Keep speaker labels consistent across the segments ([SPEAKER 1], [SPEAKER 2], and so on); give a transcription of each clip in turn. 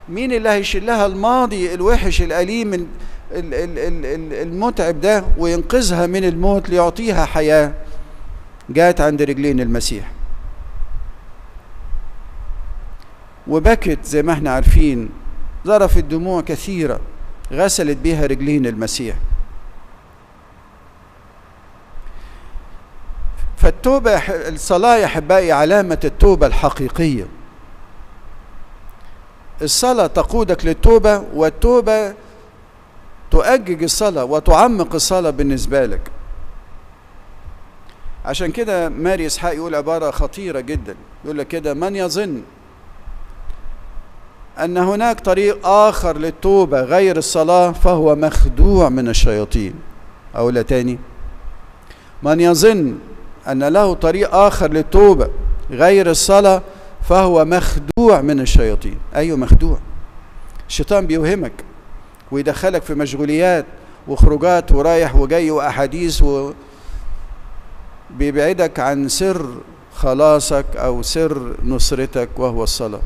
[SPEAKER 1] مين اللي هيشيل لها الماضي الوحش الأليم المتعب ده وينقذها من الموت ليعطيها حياة جات عند رجلين المسيح وبكت زي ما احنا عارفين ذرفت دموع كثيرة غسلت بها رجلين المسيح فالتوبة الصلاة يا أحبائي علامة التوبة الحقيقية الصلاة تقودك للتوبة والتوبة تؤجج الصلاة وتعمق الصلاة بالنسبة لك عشان كده ماري إسحاق يقول عبارة خطيرة جدا يقول لك كده من يظن أن هناك طريق آخر للتوبة غير الصلاة فهو مخدوع من الشياطين أقولها تاني من يظن أن له طريق آخر للتوبة غير الصلاة فهو مخدوع من الشياطين أيوة مخدوع الشيطان بيوهمك ويدخلك في مشغوليات وخروجات ورايح وجاي وأحاديث و بيبعدك عن سر خلاصك أو سر نصرتك وهو الصلاة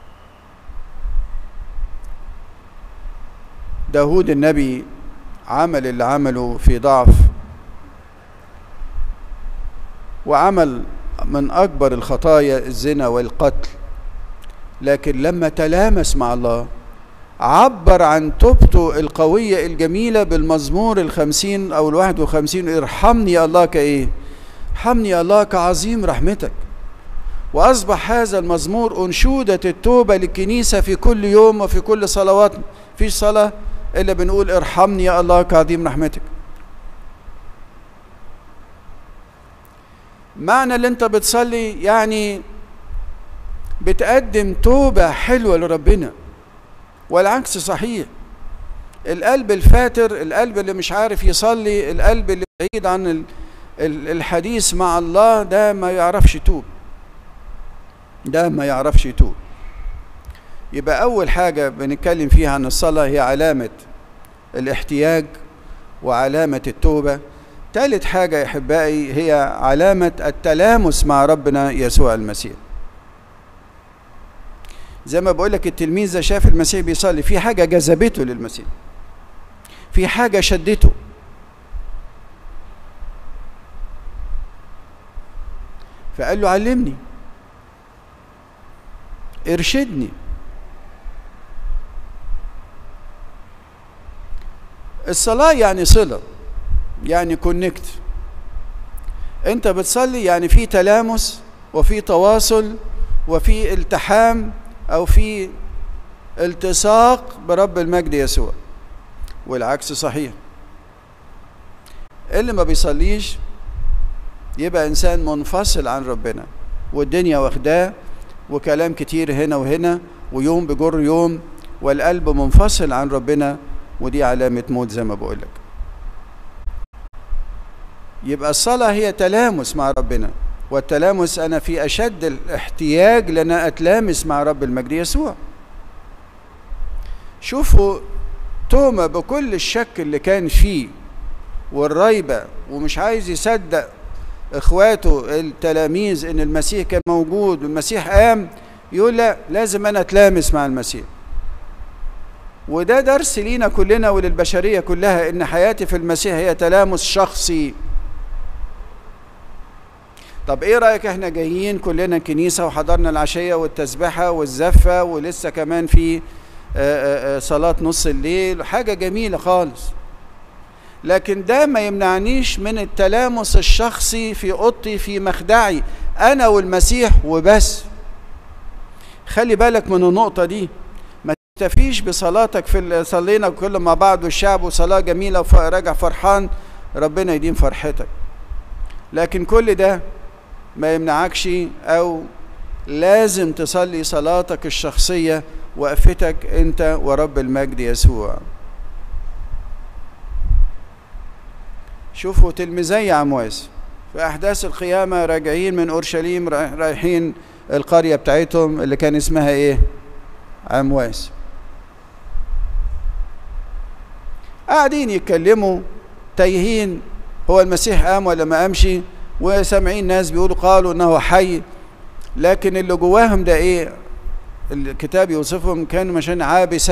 [SPEAKER 1] داود النبي عمل اللي عمله في ضعف وعمل من أكبر الخطايا الزنا والقتل لكن لما تلامس مع الله عبر عن توبته القوية الجميلة بالمزمور الخمسين أو الواحد وخمسين ارحمني يا الله كإيه ارحمني يا الله كعظيم رحمتك وأصبح هذا المزمور أنشودة التوبة للكنيسة في كل يوم وفي كل صلوات في صلاة إلا بنقول ارحمني يا الله كعظيم رحمتك معنى اللي انت بتصلي يعني بتقدم توبة حلوة لربنا والعكس صحيح القلب الفاتر القلب اللي مش عارف يصلي القلب اللي بعيد عن الحديث مع الله ده ما يعرفش يتوب ده ما يعرفش يتوب يبقى أول حاجة بنتكلم فيها عن الصلاة هي علامة الاحتياج وعلامة التوبة ثالث حاجة يا أحبائي هي علامة التلامس مع ربنا يسوع المسيح زي ما بقول لك التلميذ ده شاف المسيح بيصلي في حاجة جذبته للمسيح في حاجة شدته فقال له علمني ارشدني الصلاة يعني صلة يعني كونكت انت بتصلي يعني في تلامس وفي تواصل وفي التحام او في التصاق برب المجد يسوع والعكس صحيح اللي ما بيصليش يبقى انسان منفصل عن ربنا والدنيا واخداه وكلام كتير هنا وهنا ويوم بجر يوم والقلب منفصل عن ربنا ودي علامة موت زي ما بقول لك يبقى الصلاة هي تلامس مع ربنا والتلامس أنا في أشد الاحتياج لأن أتلامس مع رب المجد يسوع شوفوا توما بكل الشك اللي كان فيه والريبة ومش عايز يصدق اخواته التلاميذ ان المسيح كان موجود والمسيح قام يقول لا لازم انا اتلامس مع المسيح وده درس لينا كلنا وللبشرية كلها ان حياتي في المسيح هي تلامس شخصي طب ايه رأيك احنا جايين كلنا الكنيسة وحضرنا العشية والتسبحة والزفة ولسه كمان في صلاة نص الليل حاجة جميلة خالص لكن ده ما يمنعنيش من التلامس الشخصي في اوضتي في مخدعي انا والمسيح وبس خلي بالك من النقطة دي ما تكتفيش بصلاتك في صلينا كل مع بعض والشعب وصلاة جميلة وراجع فرحان ربنا يديم فرحتك لكن كل ده ما يمنعكش او لازم تصلي صلاتك الشخصية وقفتك انت ورب المجد يسوع شوفوا تلميذي عمواس في أحداث القيامة راجعين من أورشليم رايحين القرية بتاعتهم اللي كان اسمها إيه؟ عمواس قاعدين يتكلموا تايهين هو المسيح قام ولا ما قامش وسامعين ناس بيقولوا قالوا انه حي لكن اللي جواهم ده ايه الكتاب يوصفهم كانوا مشان عابسة